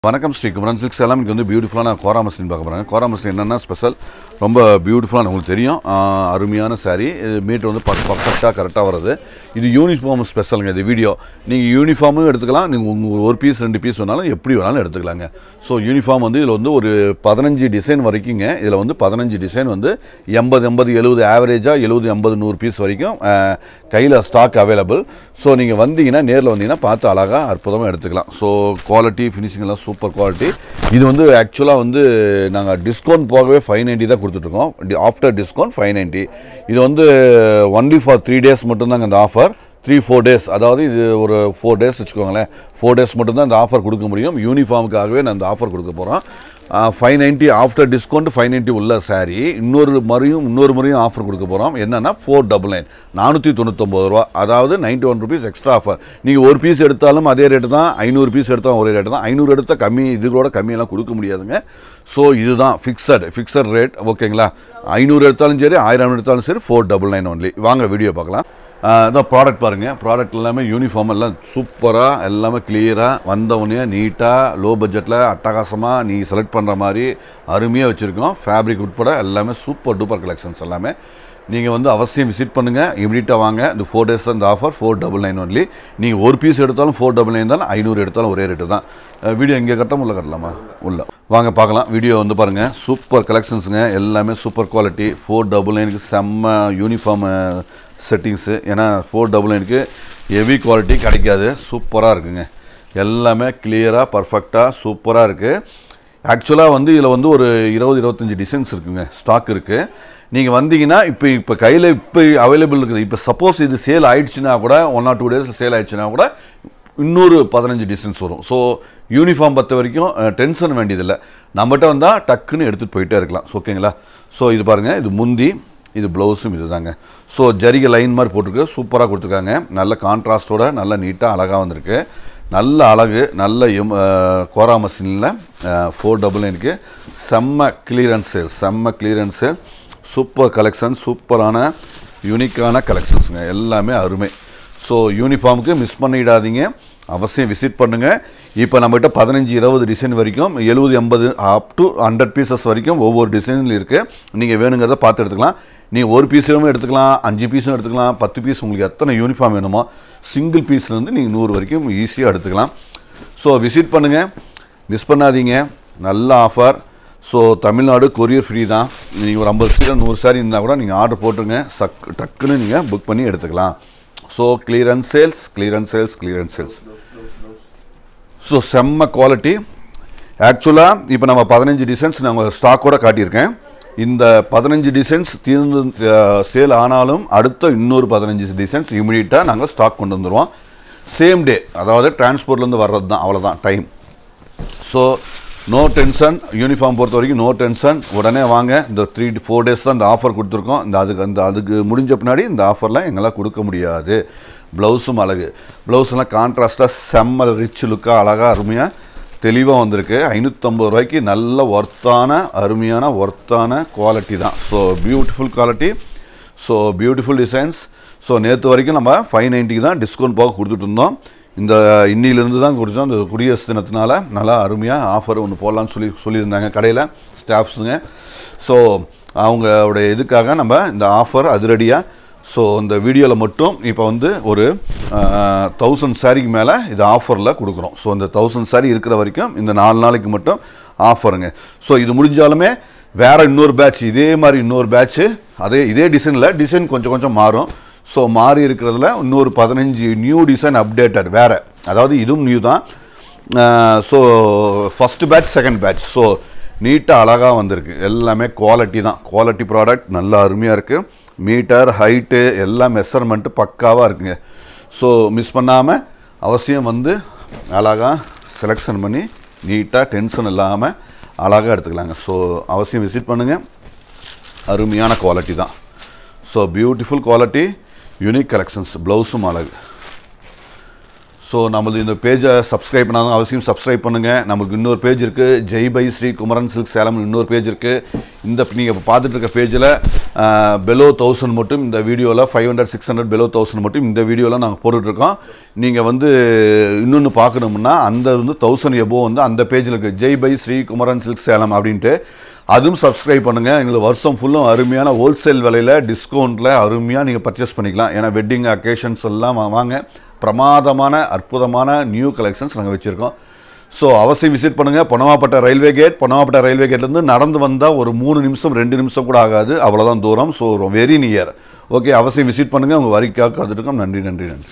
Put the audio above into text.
வணக்கம் ஸ்ரீ குமரன் சில்க்ஸ் எல்லாம் இங்கே வந்து பியூட்டிஃபுல்லான கோரா மஸ்லின் பார்க்க போகிறாங்க கோரா மஸ்லின் என்னென்னா ஸ்பெஷல் ரொம்ப பியூட்டிஃபுல்லான உங்களுக்கு தெரியும் ஆஹ், அருமையான saree மீட்டர் வந்து பக் பர்ஃபெக்டாக கரெக்டாக வருது இது யூனிஃபார்ம் ஸ்பெஷலுங்க இது வீடியோ நீங்கள் யூனிஃபார்மும் எடுத்துக்கலாம் நீங்கள் உங்கள் ஒரு பீஸ் ரெண்டு பீஸ் வேணாலும் எப்படி வேணாலும் எடுத்துக்கலாங்க ஸோ யூனிஃபார்ம் வந்து இதில் வந்து ஒரு பதினஞ்சு டிசைன் வரைக்குங்க இதில் வந்து பதினஞ்சு டிசைன் வந்து எண்பது எண்பது எழுபது ஆவரேஜாக எழுபது எண்பது நூறு பீஸ் வரைக்கும் கையில் ஸ்டாக் அவைலபிள் ஸோ நீங்கள் வந்தீங்கன்னா நேரில் வந்தீங்கன்னா பார்த்து அழகாக அற்புதமாக எடுத்துக்கலாம் ஸோ குவாலிட்டி ஃபினிஷிங் எல்லாம் சூப்பர் குவாலிட்டி இது வந்து ஆக்சுவலாக வந்து நாங்கள் டிஸ்கவுண்ட் போகவே ஃபைவ் நைன்ட்டி தான் கொடுத்துட்ருக்கோம் ஆஃப்டர் டிஸ்கவுண்ட் ஃபைவ் நைன்ட்டி இது வந்து ஒன்லி ஃபார் த்ரீ டேஸ் மட்டும்தாங்க இந்த ஆஃபர் த்ரீ ஃபோர் டேஸ் அதாவது இது ஒரு ஃபோர் டேஸ் வச்சுக்கோங்களேன் ஃபோர் டேஸ் மட்டும்தான் இந்த ஆஃபர் கொடுக்க முடியும் யூனிஃபார்முக்காகவே நான் இந்த ஆஃபர் கொடுக்க போகிறோம் five ninety after discount five ninety உள்ள saree இன்னொரு முறையும் இன்னொரு முறையும் ஆஃபர் கொடுக்க போகிறோம் என்னன்னா ஃபோர் டபுள் நைன் நானூற்றி தொண்ணூத்தொம்பது ரூபா அதாவது ninety one rupees extra offer நீங்கள் ஒரு பீஸ் எடுத்தாலும் அதே ரேட்டு தான் ஐநூறு பீஸ் எடுத்தாலும் ஒரே ரேட்டு தான் ஐநூறு எடுத்தால் கம்மி இதுகளோட கம்மியெல்லாம் கொடுக்க முடியாதுங்க ஸோ இதுதான் ஃபிக்ஸட் ஃபிக்ஸட் ரேட் ஓகேங்களா ஐநூறு எடுத்தாலும் சரி ஆயிரம் எடுத்தாலும் சரி ஃபோர் டபுள் நைன் ஒன்லி வாங்க வீடியோ பார்க்கலாம் இதான் ப்ராடக்ட் பாருங்கள் ப்ராடக்ட் எல்லாமே யூனிஃபார்ம் எல்லாம் சூப்பராக எல்லாமே கிளியராக வந்தவுடனே நீட்டாக லோ பட்ஜெட்டில் அட்டகாசமாக நீ செலக்ட் பண்ணுற மாதிரி அருமையாக வச்சுருக்கோம் ஃபேப்ரிக் உட்பட எல்லாமே சூப்பர் டூப்பர் கலெக்ஷன்ஸ் எல்லாமே நீங்கள் வந்து அவசியம் விசிட் பண்ணுங்கள் இமீடியட்டாக வாங்க இந்த ஃபோர் டேஸ் இந்த offer four double nine only நீங்கள் ஒரு பீஸ் எடுத்தாலும் ஃபோர் டபுள் நைன் தான் ஐநூறு எடுத்தாலும் ஒரே ரேட்டு தான் வீடியோ இங்கே கட்டலாம் உள்ள கட்டலாமா உள்ள வாங்க பார்க்கலாம் வீடியோ வந்து பாருங்கள் சூப்பர் கலெக்ஷன்ஸுங்க எல்லாமே சூப்பர் குவாலிட்டி ஃபோர் டபுள் நைனுக்கு செம்ம யூனிஃபார்ம் செட்டிங்ஸு ஏன்னா ஃபோர் டபுள் நைனுக்கு ஹெவி குவாலிட்டி கிடைக்காது சூப்பராக இருக்குங்க எல்லாமே கிளியராக பர்ஃபெக்டாக சூப்பராக இருக்குது ஆக்சுவலாக வந்து இதில் வந்து ஒரு இருபது இருபத்தஞ்சி டிசைன்ஸ் இருக்குங்க ஸ்டாக் இருக்குது நீங்கள் வந்தீங்கன்னா இப்போ இப்போ கையில் இப்போ அவைலபிள் இருக்குது இப்போ சப்போஸ் இது சேல் ஆயிடுச்சுன்னா கூட ஒன் ஆர் டூ டேஸில் சேல் ஆயிடுச்சுன்னா கூட இன்னொரு பதினஞ்சு டிசைன்ஸ் வரும் ஸோ யூனிஃபார்ம் பொறுத்த வரைக்கும் டென்ஷன் வேண்டியதில்லை நம்மகிட்ட வந்தால் டக்குன்னு எடுத்துகிட்டு போயிட்டே இருக்கலாம் ஸோ ஓகேங்களா ஸோ இது பாருங்கள் இது முந்தி இது ப்ளவுஸும் இது தாங்க ஸோ ஜரிகை லைன் மாதிரி போட்டிருக்கு சூப்பராக கொடுத்துருக்காங்க நல்ல கான்ட்ராஸ்டோட நல்ல நீட்டாக அழகாக வந்திருக்கு நல்ல அழகு நல்ல எம் கோரா மசினில் ஃபோர் டபுள் நைனுக்கு செம்ம கிளியரன்ஸ் சேல் செம்ம கிளியரன்ஸ் சேல் சூப்பர் கலெக்ஷன் சூப்பரான யூனிக்கான கலெக்ஷன்ஸுங்க எல்லாமே அருமை ஸோ யூனிஃபார்முக்கு மிஸ் பண்ணிடாதீங்க அவசியம் விசிட் பண்ணுங்கள் இப்போ நம்மகிட்ட பதினஞ்சு இருபது டிசைன் வரைக்கும் எழுபது எண்பது அப் டு ஹண்ட்ரட் பீசஸ் வரைக்கும் ஒவ்வொரு டிசைனில் இருக்குது நீங்கள் வேணுங்கிறத பார்த்து எடுத்துக்கலாம் நீங்கள் ஒரு பீஸும் எடுத்துக்கலாம் அஞ்சு பீஸும் எடுத்துக்கலாம் பத்து பீஸ் உங்களுக்கு எத்தனை யூனிஃபார்ம் வேணுமோ சிங்கிள் பீஸ்லேருந்து நீங்கள் நூறு வரைக்கும் ஈஸியாக எடுத்துக்கலாம் ஸோ விசிட் பண்ணுங்கள் மிஸ் பண்ணாதீங்க நல்ல offer so Tamil Nadu courier free தான் நீங்கள் ஒரு ஐம்பது சீரம் நூறு சாரி இருந்தால் கூட நீங்கள் ஆர்டர் போட்டுருங்க சக் டக்குன்னு நீங்கள் புக் பண்ணி எடுத்துக்கலாம் so clearance sales clearance sales clearance sales so செம்ம குவாலிட்டி ஆக்சுவலாக இப்போ நம்ம பதினஞ்சு டிசைன்ஸ் நாங்கள் ஸ்டாக்கோட காட்டியிருக்கேன் இந்த பதினஞ்சு டிசைன்ஸ் தீர்ந்து சேல் ஆனாலும் அடுத்த இன்னொரு பதினஞ்சு டிசைன்ஸ் இமீடியட்டாக நாங்கள் ஸ்டாக் கொண்டு வந்துடுவோம் சேம் டே அதாவது டிரான்ஸ்போர்ட்லேருந்து வர்றது தான் அவ்வளோதான் time so no tension uniform பொறுத்த வரைக்கும் நோ டென்ஷன் உடனே வாங்க இந்த த்ரீ ஃபோர் டேஸ் தான் இந்த ஆஃபர் கொடுத்துருக்கோம் இந்த அதுக்கு அந்த அதுக்கு முடிஞ்ச பின்னாடி இந்த ஆஃபர்லாம் எங்களால் கொடுக்க முடியாது ப்ளவுஸும் அழகு ப்ளவுஸ்லாம் கான்ட்ராஸ்ட்டாக செம்ம ரிச் லுக்காக அழகாக அருமையாக தெளிவாக வந்திருக்கு ஐநூற்றம்பது ரூபாய்க்கு நல்ல ஒர்த்தான அருமையான ஒர்த்தான குவாலிட்டி தான் so beautiful quality so beautiful designs so நேற்று வரைக்கும் நம்ம ஃபைவ் நைன்ட்டிக்கு தான் டிஸ்கவுண்ட் போக கொடுத்துட்டு இருந்தோம் இந்த இன்னிலிருந்து தான் கொடுத்தோம் இந்த குடியரசு தினத்தினால நல்லா அருமையாக ஆஃபர் ஒன்று போடலான்னு சொல்லி சொல்லியிருந்தாங்க கடையில் ஸ்டாஃப்ஸுங்க ஸோ அவங்களுடைய இதுக்காக நம்ம இந்த ஆஃபர் அதிரடியாக ஸோ இந்த வீடியோவில் மட்டும் இப்போ வந்து ஒரு தௌசண்ட் சாரிக்கு மேலே இது ஆஃபரில் கொடுக்குறோம் ஸோ இந்த தௌசண்ட் சாரி இருக்கிற வரைக்கும் இந்த நாலு நாளைக்கு மட்டும் ஆஃபருங்க ஸோ இது முடிஞ்சாலுமே வேறு இன்னொரு பேட்ச் இதே மாதிரி இன்னொரு பேட்ச்சு அதே இதே டிசைனில் டிசைன் கொஞ்சம் கொஞ்சம் மாறும் ஸோ மாறி இருக்கிறதுல இன்னொரு பதினஞ்சு நியூ டிசைன் அப்டேட்டட் வேறு அதாவது இதுவும் நியூ தான் so first batch second batch so நீட்டாக அழகாக வந்திருக்கு எல்லாமே குவாலிட்டி தான் குவாலிட்டி ப்ராடக்ட் நல்லா அருமையாக இருக்குது மீட்டர் ஹைட்டு எல்லாம் மெஷர்மெண்ட்டு பக்காவாக இருக்குங்க ஸோ மிஸ் பண்ணாமல் அவசியம் வந்து அழகாக செலெக்ஷன் பண்ணி நீட்டாக டென்ஷன் இல்லாமல் அழகாக எடுத்துக்கலாங்க ஸோ அவசியம் விசிட் பண்ணுங்கள் அருமையான குவாலிட்டி தான் so beautiful quality unique collections ப்ளவுஸும் அழகு ஸோ நம்மளது இந்த பேஜை சப்ஸ்கிரைப் பண்ணாலும் அவசியம் சப்ஸ்கிரைப் பண்ணுங்கள் நமக்கு இன்னொரு பேஜ் இருக்குது ஜெய் பை ஸ்ரீ குமரன் சில்க் சேலம் இன்னொரு பேஜ் இருக்குது இந்த நீங்கள் இப்போ பார்த்துட்டு இருக்க பேஜில் பெலோ தௌசண்ட் மட்டும் இந்த வீடியோவில் five hundred six hundred below thousand மட்டும் இந்த வீடியோவில் நாங்கள் போட்டுட்ருக்கோம் நீங்கள் வந்து இன்னொன்று பார்க்கணும்னா அந்த வந்து தௌசண்ட் எபோ வந்து அந்த பேஜில் இருக்குது ஜெய் பை ஸ்ரீ குமரன் சில்க் சேலம் அப்படின்ட்டு அதுவும் சப்ஸ்கிரைப் பண்ணுங்கள் எங்களுக்கு வருஷம் ஃபுல்லும் அருமையான ஹோல்சேல் விலையில் டிஸ்கவுண்ட்டில் அருமையாக நீங்கள் பர்ச்சேஸ் பண்ணிக்கலாம் ஏன்னா வெட்டிங் அக்கேஷன்ஸ் எல்லாம் வா- வாங்க பிரமாதமான அற்புதமான நியூ கலெக்ஷன்ஸ் நாங்கள் வச்சுருக்கோம் ஸோ அவசியம் விசிட் பண்ணுங்கள் பொனவாப்பட்ட ரயில்வே கேட் பொனவாப்பட்ட ரயில்வே கேட்லேருந்து நடந்து வந்தால் ஒரு மூணு நிமிஷம் ரெண்டு நிமிஷம் கூட ஆகாது அவ்வளோதான் தூரம் ஸோ வெரி நியர் ஓகே அவசியம் விசிட் பண்ணுங்கள் உங்கள் வரிக்காக காத்துட்ருக்கோம் நன்றி நன்றி நன்றி